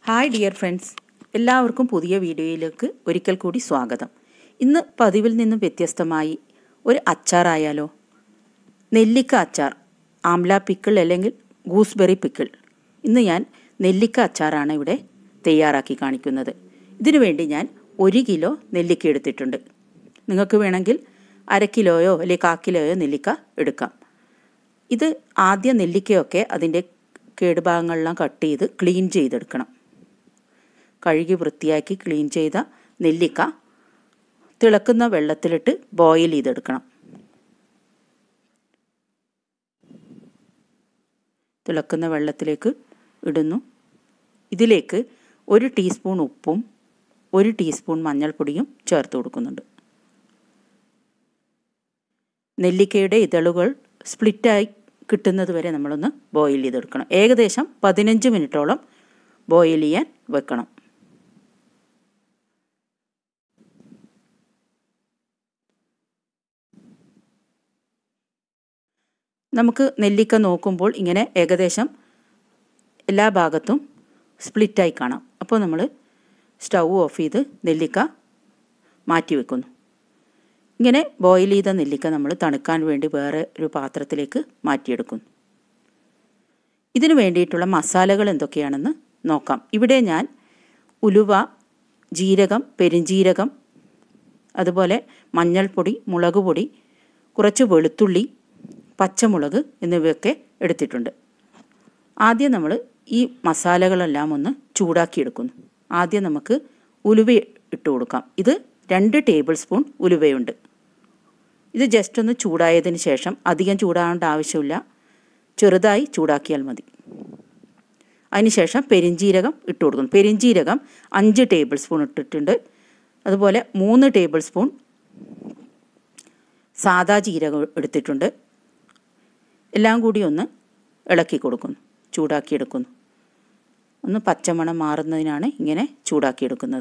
hi dear friends എല്ലാവർക്കും പുതിയ വീഡിയോയിലേക്ക് ഒരിക്കൽ കൂടി സ്വാഗതം ഇന്ന് പതിവിൽ നിന്നും വ്യത്യസ്തമായി ഒരു അച്ചാറായാലോ നെല്ലിക്ക അച്ചാർ ആംല പിക്കിൾ അല്ലെങ്കിൽ ഗൂസ്ബെറി പിക്കിൾ ഇന്ന് ഞാൻ നെല്ലിക്ക അച്ചാറാണ് ഇവിടെ തയ്യാറാക്കി കാണിക്കുന്നത് ഇതിനു വേണ്ടി ഞാൻ ഒരു കിലോ നെല്ലിക്ക എടുത്തിട്ടുണ്ട് നിങ്ങൾക്ക് വേണമെങ്കിൽ അര കിലോയോ അല്ലെങ്കിൽ കാ കിലോയോ നെല്ലിക്ക എടുക്കാം ഇത് ആദ്യം നെല്ലിക്കയൊക്കെ അതിൻ്റെ കേടുഭാഗങ്ങളെല്ലാം കട്ട് ചെയ്ത് ക്ലീൻ ചെയ്തെടുക്കണം കഴുകി വൃത്തിയാക്കി ക്ലീൻ ചെയ്ത നെല്ലിക്ക തിളക്കുന്ന വെള്ളത്തിലിട്ട് ബോയിൽ ചെയ്തെടുക്കണം തിളക്കുന്ന വെള്ളത്തിലേക്ക് ഇടുന്നു ഇതിലേക്ക് ഒരു ടീസ്പൂൺ ഉപ്പും ഒരു ടീസ്പൂൺ മഞ്ഞൾപ്പൊടിയും ചേർത്ത് കൊടുക്കുന്നുണ്ട് നെല്ലിക്കയുടെ ഇതളുകൾ സ്പ്ലിറ്റായി കിട്ടുന്നത് വരെ നമ്മളൊന്ന് ബോയിൽ ചെയ്തെടുക്കണം ഏകദേശം പതിനഞ്ച് മിനിറ്റോളം ബോയിൽ ചെയ്യാൻ വെക്കണം നമുക്ക് നെല്ലിക്ക നോക്കുമ്പോൾ ഇങ്ങനെ ഏകദേശം എല്ലാ ഭാഗത്തും സ്പ്ലിറ്റായി കാണാം അപ്പോൾ നമ്മൾ സ്റ്റൗ ഓഫ് ചെയ്ത് നെല്ലിക്ക മാറ്റി വെക്കുന്നു ഇങ്ങനെ ബോയിൽ ചെയ്ത നെല്ലിക്ക നമ്മൾ തണുക്കാൻ വേണ്ടി വേറെ ഒരു പാത്രത്തിലേക്ക് മാറ്റിയെടുക്കുന്നു ഇതിനു വേണ്ടിയിട്ടുള്ള മസാലകൾ എന്തൊക്കെയാണെന്ന് നോക്കാം ഇവിടെ ഞാൻ ഉലുവ ജീരകം പെരിഞ്ജീരകം അതുപോലെ മഞ്ഞൾപ്പൊടി മുളക് പൊടി കുറച്ച് വെളുത്തുള്ളി പച്ചമുളക് എന്നിവയൊക്കെ എടുത്തിട്ടുണ്ട് ആദ്യം നമ്മൾ ഈ മസാലകളെല്ലാം ഒന്ന് ചൂടാക്കിയെടുക്കുന്നു ആദ്യം നമുക്ക് ഉലുവ ഇട്ട് കൊടുക്കാം ഇത് രണ്ട് ടേബിൾ സ്പൂൺ ഉലുവയുണ്ട് ഇത് ജസ്റ്റ് ഒന്ന് ചൂടായതിന് ശേഷം അധികം ചൂടാകേണ്ട ആവശ്യമില്ല ചെറുതായി ചൂടാക്കിയാൽ മതി അതിനുശേഷം പെരിഞ്ജീരകം ഇട്ട് കൊടുക്കുന്നു പെരിഞ്ജീരകം അഞ്ച് ടേബിൾ സ്പൂൺ ഇട്ടിട്ടുണ്ട് അതുപോലെ മൂന്ന് ടേബിൾ സ്പൂൺ സാദാ ജീരകം എടുത്തിട്ടുണ്ട് എല്ലാം കൂടി ഒന്ന് ഇളക്കി കൊടുക്കുന്നു ചൂടാക്കിയെടുക്കുന്നു ഒന്ന് പച്ചമണം മാറുന്നതിനാണ് ഇങ്ങനെ ചൂടാക്കിയെടുക്കുന്നത്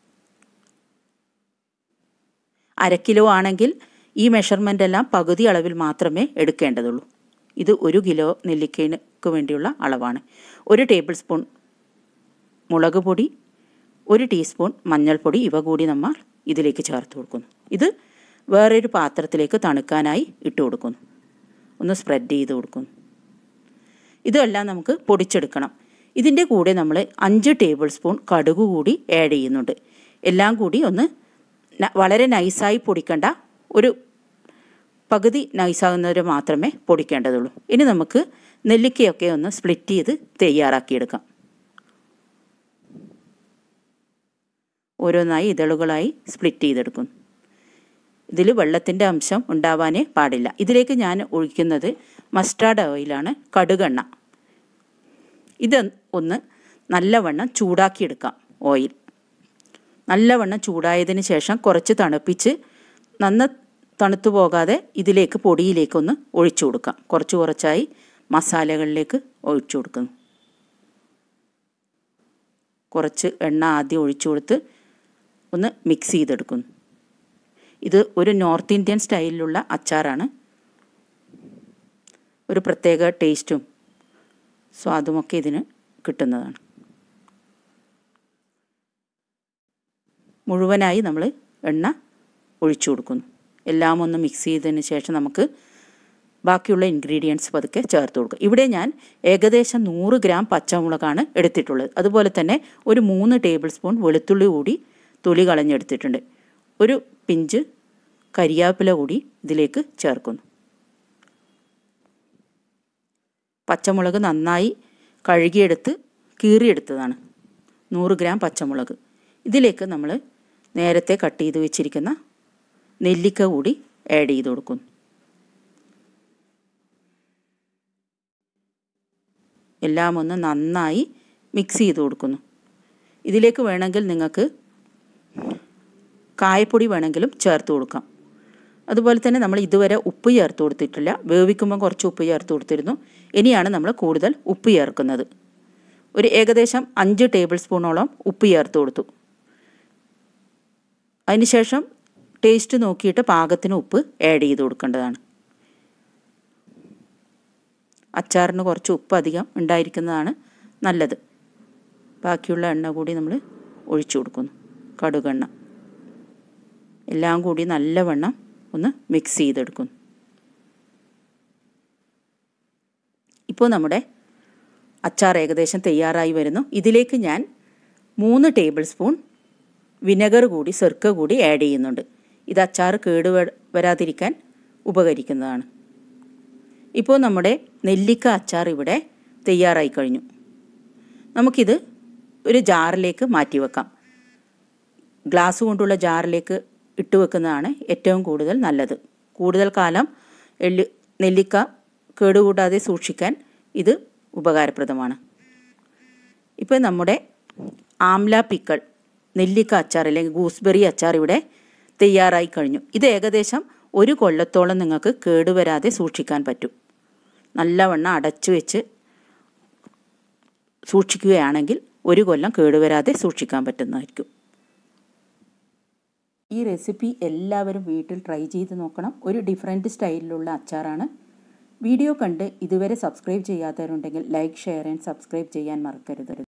അര കിലോ ആണെങ്കിൽ ഈ മെഷർമെൻ്റ് എല്ലാം പകുതി അളവിൽ മാത്രമേ എടുക്കേണ്ടതുള്ളൂ ഇത് ഒരു കിലോ നെല്ലിക്കയ്ക്ക് വേണ്ടിയുള്ള അളവാണ് ഒരു ടേബിൾ സ്പൂൺ മുളക് പൊടി ഒരു ടീസ്പൂൺ മഞ്ഞൾപ്പൊടി ഇവ കൂടി നമ്മൾ ഇതിലേക്ക് ചേർത്ത് കൊടുക്കുന്നു ഇത് വേറൊരു പാത്രത്തിലേക്ക് തണുക്കാനായി ഇട്ട് കൊടുക്കുന്നു ഒന്ന് സ്പ്രെഡ് ചെയ്ത് കൊടുക്കുന്നു ഇതെല്ലാം നമുക്ക് പൊടിച്ചെടുക്കണം ഇതിൻ്റെ കൂടെ നമ്മൾ അഞ്ച് ടേബിൾ സ്പൂൺ കടുക് കൂടി ആഡ് ചെയ്യുന്നുണ്ട് എല്ലാം കൂടി ഒന്ന് വളരെ നൈസായി പൊടിക്കേണ്ട ഒരു പകുതി നൈസാകുന്നവരെ മാത്രമേ പൊടിക്കേണ്ടതുള്ളൂ ഇനി നമുക്ക് നെല്ലിക്കയൊക്കെ ഒന്ന് സ്പ്ലിറ്റ് ചെയ്ത് തയ്യാറാക്കിയെടുക്കാം ഓരോന്നായി ഇതളുകളായി സ്പ്ലിറ്റ് ചെയ്തെടുക്കുന്നു ഇതിൽ വെള്ളത്തിൻ്റെ അംശം ഉണ്ടാവാനേ പാടില്ല ഇതിലേക്ക് ഞാൻ ഒഴിക്കുന്നത് മസ്റ്റാർഡ് ഓയിലാണ് കടുകെണ്ണ ഇത് ഒന്ന് നല്ലവണ്ണം ചൂടാക്കിയെടുക്കാം ഓയിൽ നല്ലവണ്ണം ചൂടായതിന് ശേഷം കുറച്ച് തണുപ്പിച്ച് നന്ന തണുത്തു പോകാതെ ഇതിലേക്ക് പൊടിയിലേക്കൊന്ന് ഒഴിച്ചു കൊടുക്കാം കുറച്ച് കുറച്ചായി മസാലകളിലേക്ക് ഒഴിച്ചു കൊടുക്കുന്നു കുറച്ച് എണ്ണ ആദ്യം ഒഴിച്ചു കൊടുത്ത് ഒന്ന് മിക്സ് ചെയ്തെടുക്കുന്നു ഇത് ഒരു നോർത്ത് ഇന്ത്യൻ സ്റ്റൈലിലുള്ള അച്ചാറാണ് ഒരു പ്രത്യേക ടേസ്റ്റും സ്വാദുമൊക്കെ ഇതിന് കിട്ടുന്നതാണ് മുഴുവനായി നമ്മൾ എണ്ണ ഒഴിച്ചു കൊടുക്കുന്നു എല്ലാം ഒന്ന് മിക്സ് ചെയ്തതിന് ശേഷം നമുക്ക് ബാക്കിയുള്ള ഇൻഗ്രീഡിയൻസ് പതുക്കെ ചേർത്ത് കൊടുക്കും ഇവിടെ ഞാൻ ഏകദേശം നൂറ് ഗ്രാം പച്ചമുളകാണ് എടുത്തിട്ടുള്ളത് അതുപോലെ തന്നെ ഒരു മൂന്ന് ടേബിൾ സ്പൂൺ വെളുത്തുള്ളി കൂടി തൊലി കളഞ്ഞെടുത്തിട്ടുണ്ട് ഒരു പിഞ്ച് കരിയാപ്പില കൂടി ഇതിലേക്ക് ചേർക്കുന്നു പച്ചമുളക് നന്നായി കഴുകിയെടുത്ത് കീറിയെടുത്തതാണ് നൂറ് ഗ്രാം പച്ചമുളക് ഇതിലേക്ക് നമ്മൾ നേരത്തെ കട്ട് ചെയ്ത് വെച്ചിരിക്കുന്ന നെല്ലിക്ക കൂടി ആഡ് ചെയ്ത് കൊടുക്കുന്നു എല്ലാം ഒന്ന് നന്നായി മിക്സ് ചെയ്ത് കൊടുക്കുന്നു ഇതിലേക്ക് വേണമെങ്കിൽ നിങ്ങൾക്ക് കായപ്പൊടി വേണമെങ്കിലും ചേർത്ത് കൊടുക്കാം അതുപോലെ തന്നെ നമ്മൾ ഇതുവരെ ഉപ്പ് ചേർത്ത് കൊടുത്തിട്ടില്ല വേവിക്കുമ്പോൾ കുറച്ച് ഉപ്പ് ചേർത്ത് കൊടുത്തിരുന്നു ഇനിയാണ് നമ്മൾ കൂടുതൽ ഉപ്പ് ചേർക്കുന്നത് ഒരു ഏകദേശം അഞ്ച് ടേബിൾ സ്പൂണോളം ഉപ്പ് ചേർത്ത് കൊടുത്തു അതിനുശേഷം ടേസ്റ്റ് നോക്കിയിട്ട് പാകത്തിന് ഉപ്പ് ആഡ് ചെയ്ത് കൊടുക്കേണ്ടതാണ് അച്ചാറിന് കുറച്ച് ഉപ്പ് അധികം ഉണ്ടായിരിക്കുന്നതാണ് നല്ലത് ബാക്കിയുള്ള എണ്ണ കൂടി നമ്മൾ ഒഴിച്ചു കൊടുക്കുന്നു കടുകെണ്ണ എല്ലാം കൂടി നല്ലവണ്ണം ഒന്ന് മിക്സ് ചെയ്തെടുക്കുന്നു ഇപ്പോൾ നമ്മുടെ അച്ചാർ ഏകദേശം തയ്യാറായി വരുന്നു ഇതിലേക്ക് ഞാൻ മൂന്ന് ടേബിൾ സ്പൂൺ വിനെഗർ കൂടി സെർക്ക കൂടി ആഡ് ചെയ്യുന്നുണ്ട് ഇത് അച്ചാർ കേട് വരാതിരിക്കാൻ ഉപകരിക്കുന്നതാണ് ഇപ്പോൾ നമ്മുടെ നെല്ലിക്ക അച്ചാർ ഇവിടെ തയ്യാറായി കഴിഞ്ഞു നമുക്കിത് ഒരു ജാറിലേക്ക് മാറ്റി വെക്കാം ഗ്ലാസ് കൊണ്ടുള്ള ജാറിലേക്ക് ഇട്ട് വെക്കുന്നതാണ് ഏറ്റവും കൂടുതൽ നല്ലത് കൂടുതൽ കാലം എള്ളി നെല്ലിക്ക കേടുകൂടാതെ സൂക്ഷിക്കാൻ ഇത് ഉപകാരപ്രദമാണ് ഇപ്പോൾ നമ്മുടെ ആംല പിക്കൾ നെല്ലിക്ക അച്ചാർ അല്ലെങ്കിൽ ഗൂസ്ബെറി അച്ചാർ ഇവിടെ തയ്യാറായി കഴിഞ്ഞു ഇത് ഏകദേശം ഒരു കൊല്ലത്തോളം നിങ്ങൾക്ക് കേടുവരാതെ സൂക്ഷിക്കാൻ പറ്റും നല്ലവണ്ണം അടച്ചു വെച്ച് സൂക്ഷിക്കുകയാണെങ്കിൽ ഒരു കൊല്ലം കേടുവരാതെ സൂക്ഷിക്കാൻ പറ്റുന്നതായിരിക്കും ഈ റെസിപ്പി എല്ലാവരും വീട്ടിൽ ട്രൈ ചെയ്ത് നോക്കണം ഒരു ഡിഫറെൻറ്റ് സ്റ്റൈലിലുള്ള അച്ചാറാണ് വീഡിയോ കണ്ട് ഇതുവരെ സബ്സ്ക്രൈബ് ചെയ്യാത്തവരുണ്ടെങ്കിൽ ലൈക്ക് ഷെയർ ആൻഡ് സബ്സ്ക്രൈബ് ചെയ്യാൻ മറക്കരുത്